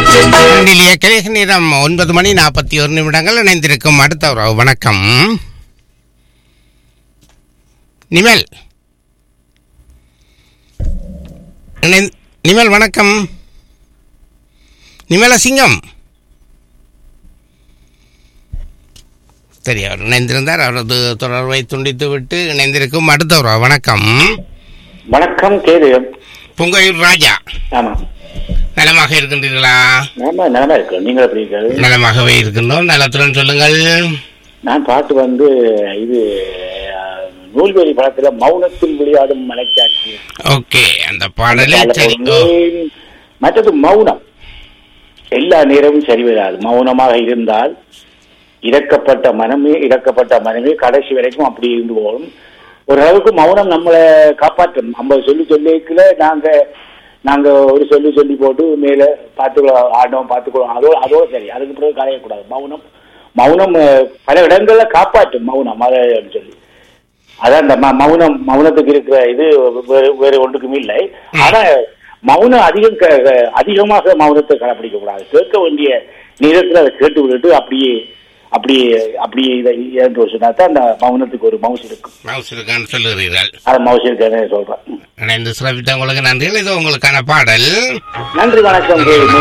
இன்றைய கலிக நேரம் ஒன்பது மணி நாற்பத்தி ஒரு நிமிடங்கள் இணைந்திருக்கும் அடுத்த உறவு வணக்கம் நிமல் இணை- நிமல் வணக்கம் நிமல சிங்கம் சரி அவர் இணைந்திருந்தார் அவரது தொடர்பை துண்டித்து விட்டு இணைந்திருக்கும் அடுத்த உறவு வணக்கம் வணக்கம் கேது பொங்கையூர் ராஜா ஆமா நலமாக இருக்கின்றீர்களா நாம நல்லா இருக்கோம் நீங்கள் எப்படி இருக்காரு நலமாகவே இருக்கின்றோம் நலத்துடன் சொல்லுங்கள் நான் பாட்டு வந்து இது அஹ், நூல்வெளி படத்துல மௌனத்தில் விளையாடும் மலைக்காட்சி ஓகே அந்த பாடலே சரி ஓ, மற்றது மௌனம் எல்லா நேரமும் சரி வராது மௌனமாக இருந்தால் இறக்கப்பட்ட மனமே இறக்கப்பட்ட மனமே கடைசி வரைக்கும் அப்படி இருந்து போகும் ஓரளவுக்கு மௌனம் நம்மளை காப்பாற்றும் நம்ம சொல்லி சொல்லிக்கல நாங்க நாங்க ஒரு சொல்லி சொல்லி போட்டு மேல பார்த்துக்கலாம் ஆடணும் பார்த்துக்கலாம் அதோட அதோட சரி அதுக்கு பிறகு கரையக்கூடாது மௌனம் மௌனம் அஹ், பல இடங்கள்ல காப்பாற்றும் மௌனம் அதை சொல்லி அதான் இந்த ம- மௌனம் மௌனத்துக்கு இருக்கிற இது வேறு வேறு ஒன்றுக்கும் இல்லை ஆனா மௌனம் அதிகம் க- க- அதிகமாக மௌனத்தை கடைபிடிக்க கூடாது கேட்க வேண்டிய நேரத்தில் அதை கேட்டு விட்டுட்டு அப்படியே அப்படியே அப்படியே இதை என்று சொன்னா தான் அந்த மௌனத்துக்கு ஒரு மவுஸ் இருக்கும் மவுஸ் இருக்கான்னு சொல்லுகிறீர்கள் அது மவுஸ் இருக்குன்னு சொல்றேன் இணைந்து சிறப்பித்த உங்களுக்கு நன்றிகள் இது உங்களுக்கான பாடல் நன்றி வணக்கம்